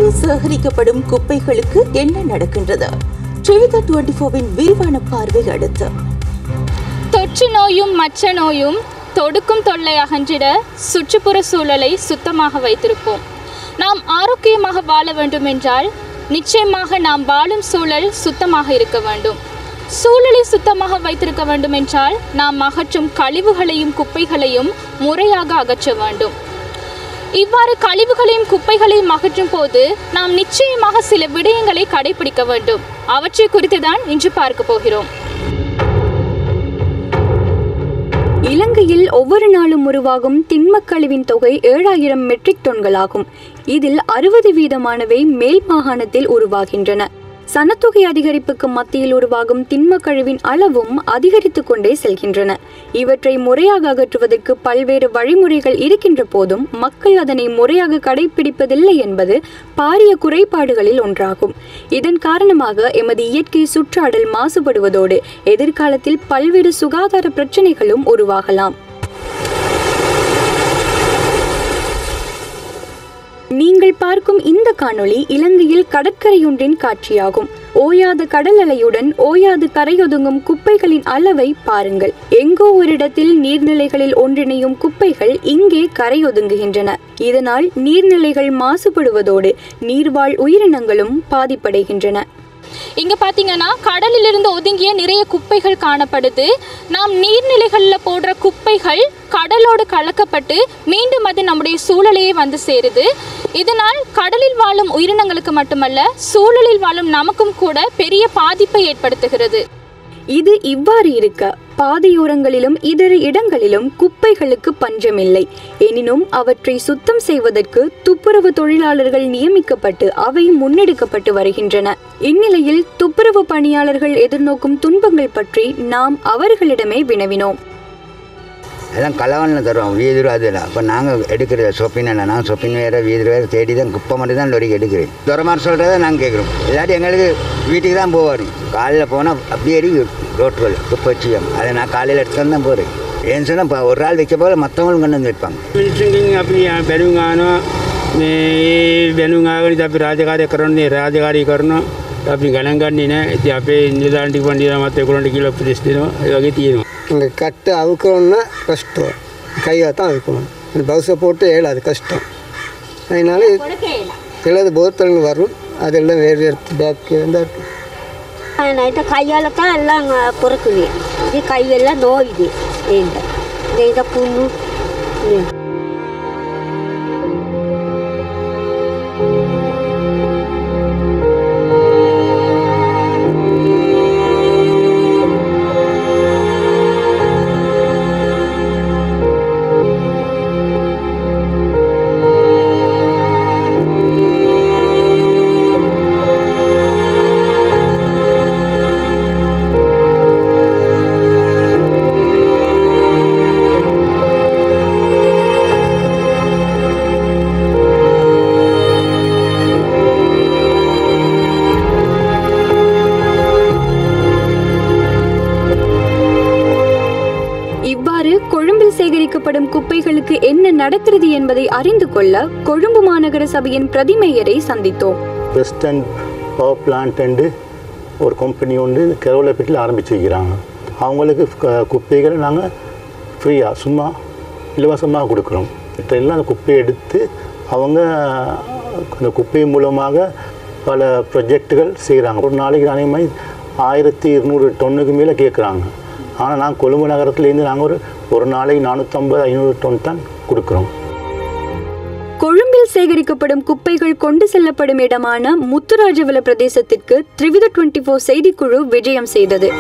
சேகரிக்கப்படும் குப்பைகளுக்கு என்ன நடக்கின்றது டிவிதா டுவெண்டி ஃபோரின் விரிவான பார்வை அடுத்து தொற்று நோயும் மற்ற நோயும் தொடுக்கும் தொல்லை அகன்றிட சுற்றுப்புற சூழலை சுத்தமாக வைத்திருப்போம் நாம் ஆரோக்கியமாக வாழ வேண்டும் என்றால் நிச்சயமாக நாம் வாழும் சூழல் சுத்தமாக இருக்க வேண்டும் சூழலை சுத்தமாக வைத்திருக்க வேண்டும் என்றால் நாம் அகற்றும் கழிவுகளையும் குப்பைகளையும் முறையாக அகற்ற வேண்டும் இவ்வாறு கழிவுகளையும் குப்பைகளையும் அகற்றும் போது நாம் நிச்சயமாக சில விடயங்களை கடைபிடிக்க வேண்டும் அவற்றை குறித்து தான் இன்று பார்க்க போகிறோம் இலங்கையில் ஒவ்வொரு நாளும் உருவாகும் திண்மக் கழிவின் தொகை ஏழாயிரம் மெட்ரிக் டன்களாகும் இதில் அறுபது வீதமானவை மேல் மாகாணத்தில் உருவாகின்றன சனத்தொகை அதிகரிப்புக்கு மத்தியில் உருவாகும் திண்மக் கழிவின் அளவும் அதிகரித்து கொண்டே செல்கின்றன இவற்றை முறையாக அகற்றுவதற்கு பல்வேறு வழிமுறைகள் இருக்கின்ற போதும் மக்கள் அதனை முறையாக கடைபிடிப்பதில்லை என்பது பாரிய குறைபாடுகளில் ஒன்றாகும் இதன் காரணமாக எமது இயற்கை சுற்றாடல் மாசுபடுவதோடு எதிர்காலத்தில் பல்வேறு சுகாதார பிரச்சனைகளும் உருவாகலாம் நீங்கள் பார்க்கும் இந்த காணொளி இலங்கையில் கடற்கரையொன்றின் காட்சியாகும் ஓயாத கடல் அலையுடன் ஓயாது கரையொதுங்கும் குப்பைகளின் அளவை பாருங்கள் எங்கோ ஒரு இடத்தில் நீர்நிலைகளில் ஒன்றிணையும் குப்பைகள் இங்கே கரையொதுங்குகின்றன இதனால் நீர்நிலைகள் மாசுபடுவதோடு நீர்வாழ் உயிரினங்களும் பாதிப்படைகின்றன இங்க பாத்தீங்கன்னா கடலிலிருந்து ஒதுங்கிய நிறைய குப்பைகள் காணப்படுது நாம் நீர்நிலைகளில் போடுற குப்பைகள் கடலோடு கலக்கப்பட்டு மீண்டும் அது நம்முடைய சூழலையே வந்து சேருது இதனால் கடலில் வாழும் உயிரினங்களுக்கு மட்டுமல்ல சூழலில் வாழும் நமக்கும் கூட பெரிய பாதிப்பை ஏற்படுத்துகிறது இது இவ்வாறு இருக்க பாதையோரங்களிலும் இதர இடங்களிலும் குப்பைகளுக்கு பஞ்சமில்லை எனினும் அவற்றை சுத்தம் செய்வதற்கு துப்புரவு தொழிலாளர்கள் நியமிக்கப்பட்டு அவை முன்னெடுக்கப்பட்டு வருகின்றன இந்நிலையில் துப்புரவு பணியாளர்கள் எதிர்நோக்கும் துன்பங்கள் பற்றி நாம் அவர்களிடமே வினவினோம் எல்லாம் கலவனில் தருவோம் வீடு அதில் அப்போ நாங்கள் எடுக்கிற சொப்பின் நான் சொப்பின் வேறு வீடு வேறு தேடி தான் குப்பை மட்டும் தான் லொரிக்கு எடுக்கிறேன் துறமாறு சொல்கிறத நாங்கள் கேட்குறோம் இல்லாட்டி எங்களுக்கு வீட்டுக்கு தான் போவார் காலையில் போனால் அப்படியே ஏறி ரோட்டுகள் குப்பை வச்சியம் அதை நான் காலையில் எடுத்துட்டு தான் போகிறேன் ஏன்னு சொன்னால் இப்போ ஒரு ஆள் வைக்க போல மற்றவங்களும் கொண்டு வந்து வைப்பாங்க මිනිසුන්ගෙන් අපි බැනුම් ආනවා මේ බැනුම් ආගෙන අපි රාජකාරය කරන්නේ රාජකාරී කරනවා අපි ගණන් ගන්නේ නැහැ ඉතින් අපේ නිලධාරීන් පණ්ඩිත මත ඒගොල්ලන්ට කියලා උපදෙස් දෙනවා ඒ වගේ තියෙනවා இந்த கட்டை அவுக்கணும்னா கஷ்டம் கையாக தான் அவுக்கணும் இந்த பவுசை போட்டு ஏழாது கஷ்டம் அதனால சிலது போத்தலுங்க வரும் அதெல்லாம் வேறு வேறு பேக்கு இருந்தால் நைட்டு கையால் தான் எல்லாம் பொறுக்குது இது கையெல்லாம் நோயுது இந்த இந்த இதை புண்ணு இது. இவ்வாறு கொழும்பில் சேகரிக்கப்படும் குப்பைகளுக்கு என்ன நடக்கிறது என்பதை அறிந்து கொள்ள கொழும்பு மாநகர சபையின் பிரதிமேயரை சந்தித்தோம் வெஸ்டர்ன் பவர் பிளான்ட்டு ஒரு கம்பெனி ஒன்று கெரோலப்பேட்டில் ஆரம்பிச்சு வைக்கிறாங்க அவங்களுக்கு க- குப்பைகளை நாங்கள் ஃப்ரீயாக சும்மா இலவசமாக கொடுக்குறோம் எல்லாம் அந்த குப்பையை எடுத்து அவங்க அந்த குப்பை மூலமாக பல ப்ரொஜெக்டுகள் செய்கிறாங்க ஒரு நாளைக்கு அநேகமாக ஆயிரத்தி இருநூறு டன்னுக்கு மேலே கேட்குறாங்க ஆனால் நான் கொழும்பு நகரத்துலேருந்து நாங்கள் ஒரு ஒரு நாளைக்கு நானூற்றம்பது ஐநூறு டன் தான் கொடுக்குறோம் கொழும்பில் சேகரிக்கப்படும் குப்பைகள் கொண்டு செல்லப்படும் இடமான முத்துராஜவல பிரதேசத்திற்கு த்ரிவித டுவெண்டி ஃபோர் செய்திக்குழு விஜயம் செய்தது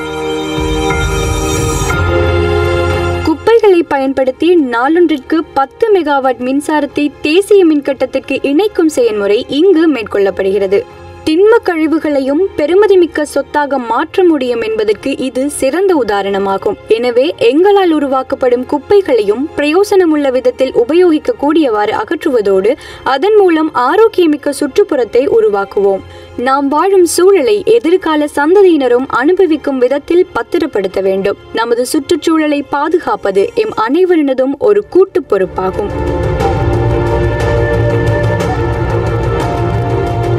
குப்பைகளை பயன்படுத்தி நாளொன்றிற்கு பத்து மெகாவாட் மின்சாரத்தை தேசிய மின்கட்டத்திற்கு இணைக்கும் செயல்முறை இங்கு மேற்கொள்ளப்படுகிறது திண்ம கழிவுகளையும் பெருமதிமிக்க சொத்தாக மாற்ற முடியும் என்பதற்கு இது சிறந்த உதாரணமாகும் எனவே எங்களால் உருவாக்கப்படும் குப்பைகளையும் பிரயோசனமுள்ள விதத்தில் உபயோகிக்க கூடியவாறு அகற்றுவதோடு அதன் மூலம் ஆரோக்கியமிக்க சுற்றுப்புறத்தை உருவாக்குவோம் நாம் வாழும் சூழலை எதிர்கால சந்ததியினரும் அனுபவிக்கும் விதத்தில் பத்திரப்படுத்த வேண்டும் நமது சுற்றுச்சூழலை பாதுகாப்பது எம் அனைவரினதும் ஒரு கூட்டு பொறுப்பாகும்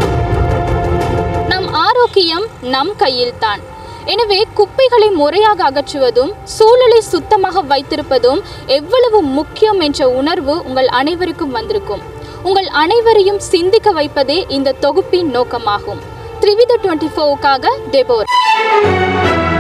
நம் கையில்தான் எனவே குப்பைகளை முறையாக அகற்றுவதும் சூழலை சுத்தமாக வைத்திருப்பதும் எவ்வளவு முக்கியம் என்ற உணர்வு உங்கள் அனைவருக்கும் வந்திருக்கும் உங்கள் அனைவரையும் சிந்திக்க வைப்பதே இந்த தொகுப்பின் நோக்கமாகும் த்ரிவித டுவெண்ட்டி ஃபோருக்காக டெபோர்